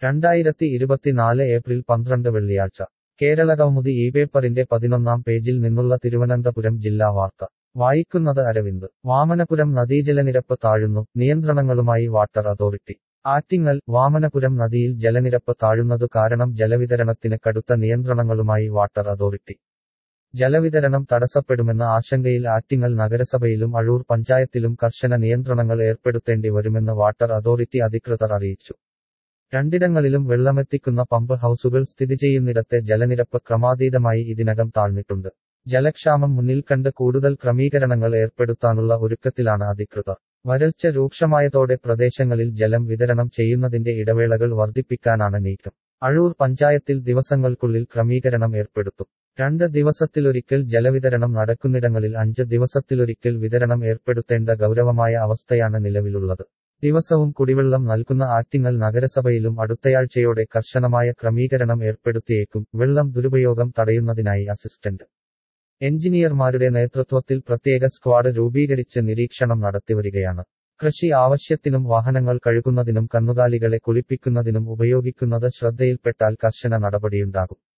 രണ്ടായിരത്തി ഇരുപത്തിനാല് ഏപ്രിൽ പന്ത്രണ്ട് വെള്ളിയാഴ്ച കേരളകൗമുദി ഈ പേപ്പറിന്റെ പതിനൊന്നാം പേജിൽ നിന്നുള്ള തിരുവനന്തപുരം ജില്ലാ വാർത്ത വായിക്കുന്നത് അരവിന്ദ് വാമനപുരം നദീജലനിരപ്പ് താഴുന്നു നിയന്ത്രണങ്ങളുമായി വാട്ടർ അതോറിറ്റി ആറ്റിങ്ങൽ വാമനപുരം നദിയിൽ ജലനിരപ്പ് താഴുന്നതു കാരണം ജലവിതരണത്തിന് കടുത്ത നിയന്ത്രണങ്ങളുമായി വാട്ടർ അതോറിറ്റി ജലവിതരണം തടസ്സപ്പെടുമെന്ന ആശങ്കയിൽ ആറ്റിങ്ങൽ നഗരസഭയിലും അഴൂർ പഞ്ചായത്തിലും കർശന നിയന്ത്രണങ്ങൾ ഏർപ്പെടുത്തേണ്ടി വരുമെന്ന് വാട്ടർ അതോറിറ്റി അധികൃതർ അറിയിച്ചു രണ്ടിടങ്ങളിലും വെള്ളമെത്തിക്കുന്ന പമ്പ് ഹൌസുകൾ സ്ഥിതി ചെയ്യുന്നിടത്തെ ജലനിരപ്പ് ക്രമാതീതമായി ഇതിനകം താഴ്ന്നിട്ടുണ്ട് ജലക്ഷാമം മുന്നിൽ കണ്ട് കൂടുതൽ ക്രമീകരണങ്ങൾ ഏർപ്പെടുത്താനുള്ള ഒരുക്കത്തിലാണ് അധികൃതർ വരൾച്ച രൂക്ഷമായതോടെ പ്രദേശങ്ങളിൽ ജലം വിതരണം ചെയ്യുന്നതിന്റെ ഇടവേളകൾ വർദ്ധിപ്പിക്കാനാണ് നീക്കം അഴൂർ പഞ്ചായത്തിൽ ദിവസങ്ങൾക്കുള്ളിൽ ക്രമീകരണം ഏർപ്പെടുത്തും രണ്ട് ദിവസത്തിലൊരിക്കൽ ജലവിതരണം നടക്കുന്നിടങ്ങളിൽ അഞ്ച് ദിവസത്തിലൊരിക്കൽ വിതരണം ഏർപ്പെടുത്തേണ്ട ഗൗരവമായ അവസ്ഥയാണ് നിലവിലുള്ളത് ദിവസവും കുടിവെള്ളം നൽകുന്ന ആറ്റിങ്ങൽ നഗരസഭയിലും അടുത്തയാഴ്ചയോടെ കർശനമായ ക്രമീകരണം ഏർപ്പെടുത്തിയേക്കും വെള്ളം ദുരുപയോഗം തടയുന്നതിനായി അസിസ്റ്റന്റ് എഞ്ചിനീയർമാരുടെ നേതൃത്വത്തിൽ പ്രത്യേക സ്ക്വാഡ് രൂപീകരിച്ച് നിരീക്ഷണം നടത്തിവരികയാണ് കൃഷി ആവശ്യത്തിനും വാഹനങ്ങൾ കഴുകുന്നതിനും കന്നുകാലികളെ കുളിപ്പിക്കുന്നതിനും ഉപയോഗിക്കുന്നത് ശ്രദ്ധയിൽപ്പെട്ടാൽ കർശന നടപടിയുണ്ടാകും